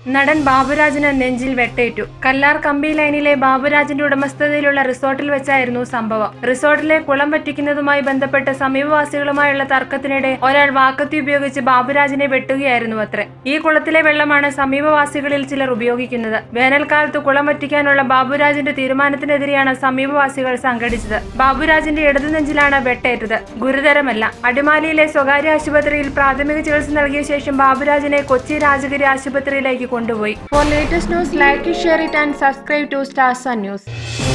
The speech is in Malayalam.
നടൻ ബാബുരാജിന് നെഞ്ചിൽ വെട്ടേറ്റു കല്ലാർ കമ്പി ലൈനിലെ ബാബുരാജിന്റെ ഉടമസ്ഥതയിലുള്ള റിസോർട്ടിൽ വെച്ചായിരുന്നു സംഭവം റിസോർട്ടിലെ കുളം പറ്റിക്കുന്നതുമായി ബന്ധപ്പെട്ട് സമീപവാസികളുമായുള്ള തർക്കത്തിനിടെ ഒരാൾ വാക്കത്തി ഉപയോഗിച്ച് ബാബുരാജിനെ വെട്ടുകയായിരുന്നു അത്രേ ഈ കുളത്തിലെ വെള്ളമാണ് സമീപവാസികളിൽ ചിലർ ഉപയോഗിക്കുന്നത് വേനൽക്കാലത്ത് കുളം വറ്റിക്കാനുള്ള ബാബുരാജിന്റെ തീരുമാനത്തിനെതിരെയാണ് സമീപവാസികൾ സംഘടിച്ചത് ബാബുരാജിന്റെ ഇടതു നെഞ്ചിലാണ് വെട്ടേറ്റത് ഗുരുതരമല്ല അടിമാലിയിലെ സ്വകാര്യ ആശുപത്രിയിൽ പ്രാഥമിക ചികിത്സ നൽകിയ ശേഷം ബാബുരാജിനെ കൊച്ചി രാജഗിരി ആശുപത്രിയിലേക്ക് കൊണ്ടുപോയി for latest news like share it and subscribe to stars news